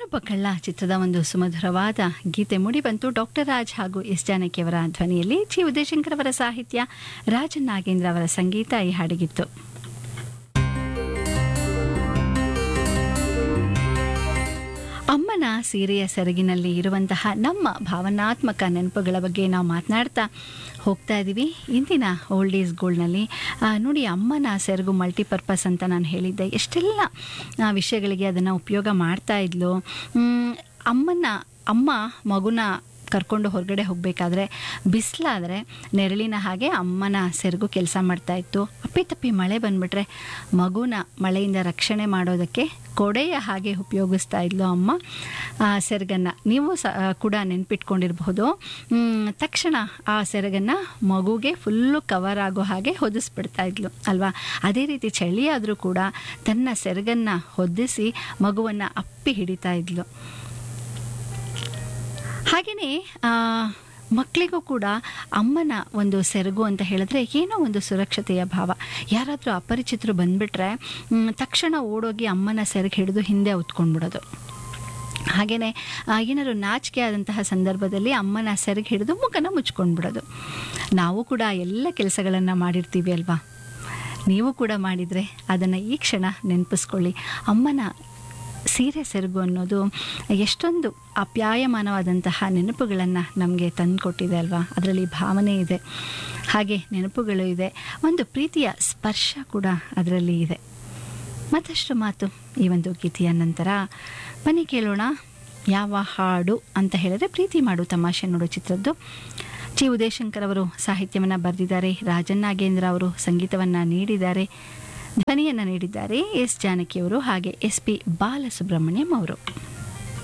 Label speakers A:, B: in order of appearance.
A: ನಾನೊಬ್ಬ ಕಳ್ಳ ಚಿತ್ರದ ಒಂದು ಸುಮಧುರವಾದ ಗೀತೆ ಮೂಡಿಬಂತು ಡಾಕ್ಟರ್ ರಾಜ್ ಹಾಗೂ ಎಸ್ ಜಾನಕಿಯವರ ಧ್ವನಿಯಲ್ಲಿ ಜಿ ಉದಯಶಂಕರ್ ಅವರ ಸಾಹಿತ್ಯ ರಾಜನ್ ನಾಗೇಂದ್ರ ಅವರ ಸಂಗೀತ ಈ ಹಾಡಿಗಿತ್ತು ಅಮ್ಮನ ಸೀರೆಯ ಸೆರಗಿನಲ್ಲಿ ಇರುವಂತಹ ನಮ್ಮ ಭಾವನಾತ್ಮಕ ನೆನಪುಗಳ ಬಗ್ಗೆ ನಾವು ಮಾತನಾಡ್ತಾ ಹೋಗ್ತಾ ಇದ್ದೀವಿ ಇಂದಿನ ಓಲ್ಡ್ ಈಸ್ ಗೋಲ್ಡ್ನಲ್ಲಿ ನೋಡಿ ಅಮ್ಮನ ಸೆರಗು ಮಲ್ಟಿಪರ್ಪಸ್ ಅಂತ ನಾನು ಹೇಳಿದ್ದೆ ಎಷ್ಟೆಲ್ಲ ಆ, ವಿಷಯಗಳಿಗೆ ಅದನ್ನು ಉಪಯೋಗ ಮಾಡ್ತಾ ಇದ್ಲು ಮ್, ಅಮ್ಮನ ಅಮ್ಮ ಮಗುನ ಕರ್ಕೊಂಡು ಹೊರಗಡೆ ಹೋಗಬೇಕಾದ್ರೆ ಬಿಸಿಲಾದರೆ ನೆರಳಿನ ಹಾಗೆ ಅಮ್ಮನ ಸೆರಗು ಕೆಲಸ ಮಾಡ್ತಾ ಇತ್ತು ಅಪ್ಪಿತಪ್ಪಿ ಮಳೆ ಬಂದ್ಬಿಟ್ರೆ ಮಗುನ ಮಳೆಯಿಂದ ರಕ್ಷಣೆ ಮಾಡೋದಕ್ಕೆ ಕೊಡೆಯ ಹಾಗೆ ಉಪಯೋಗಿಸ್ತಾ ಇದ್ಲು ಅಮ್ಮ ಆ ಸೆರಗನ್ನು ನೀವು ಸ ಕೂಡ ನೆನ್ಪಿಟ್ಕೊಂಡಿರಬಹುದು ಮ್, ತಕ್ಷಣ ಆ ಸೆರಗನ್ನು ಮಗುಗೆ ಫುಲ್ಲು ಕವರ್ ಆಗೋ ಹಾಗೆ ಹೊದಿಸ್ಬಿಡ್ತಾ ಇದ್ಲು ಅಲ್ವಾ ಅದೇ ರೀತಿ ಚಳಿ ಆದರೂ ಕೂಡ ತನ್ನ ಸೆರಗನ್ನು ಹೊದಿಸಿ ಮಗುವನ್ನು ಅಪ್ಪಿ ಹಿಡಿತಾ ಇದ್ಲು ಹಾಗೆಯೇ ಮಕ್ಕಳಿಗೂ ಕೂಡ ಅಮ್ಮನ ಒಂದು ಸೆರಗು ಅಂತ ಹೇಳಿದ್ರೆ ಏನೋ ಒಂದು ಸುರಕ್ಷತೆಯ ಭಾವ ಯಾರಾದರೂ ಅಪರಿಚಿತರು ಬಂದುಬಿಟ್ರೆ ತಕ್ಷಣ ಓಡೋಗಿ ಅಮ್ಮನ ಸೆರಗು ಹಿಡಿದು ಹಿಂದೆ ಹೊತ್ಕೊಂಡ್ಬಿಡೋದು ಹಾಗೆಯೇ ಏನಾದ್ರು ನಾಚಿಕೆ ಆದಂತಹ ಸಂದರ್ಭದಲ್ಲಿ ಅಮ್ಮನ ಸೆರಗು ಹಿಡಿದು ಮುಖನ ಮುಚ್ಕೊಂಡ್ಬಿಡೋದು ನಾವು ಕೂಡ ಎಲ್ಲ ಕೆಲಸಗಳನ್ನು ಮಾಡಿರ್ತೀವಿ ಅಲ್ವಾ ನೀವು ಕೂಡ ಮಾಡಿದರೆ ಅದನ್ನು ಈ ಕ್ಷಣ ನೆನಪಿಸ್ಕೊಳ್ಳಿ ಅಮ್ಮನ ಸೀರೆ ಸೆರಗು ಅನ್ನೋದು ಎಷ್ಟೊಂದು ಅಪ್ಯಾಯಮಾನವಾದಂತಹ ನೆನಪುಗಳನ್ನು ನಮಗೆ ತಂದುಕೊಟ್ಟಿದೆ ಅಲ್ವಾ ಅದರಲ್ಲಿ ಭಾವನೆ ಇದೆ ಹಾಗೆ ನೆನಪುಗಳು ಇದೆ ಒಂದು ಪ್ರೀತಿಯ ಸ್ಪರ್ಶ ಕೂಡ ಅದರಲ್ಲಿ ಇದೆ ಮತ್ತಷ್ಟು ಮಾತು ಈ ಒಂದು ಗೀತೆಯ ನಂತರ ಬನ್ನಿ ಕೇಳೋಣ ಯಾವ ಹಾಡು ಅಂತ ಹೇಳಿದ್ರೆ ಪ್ರೀತಿ ಮಾಡು ತಮಾಷೆ ನೋಡು ಚಿತ್ರದ್ದು ಜಿ ಉದಯಶಂಕರ್ ಅವರು ಸಾಹಿತ್ಯವನ್ನು ಬರೆದಿದ್ದಾರೆ ರಾಜನ್ ನಾಗೇಂದ್ರ ಅವರು ಸಂಗೀತವನ್ನು ನೀಡಿದ್ದಾರೆ ಧ್ವನಿಯನ್ನು ನೀಡಿದ್ದಾರೆ ಎಸ್ ಜಾನಕಿಯವರು ಹಾಗೆ ಎಸ್ ಪಿ ಬಾಲಸುಬ್ರಹ್ಮಣ್ಯಂ ಅವರು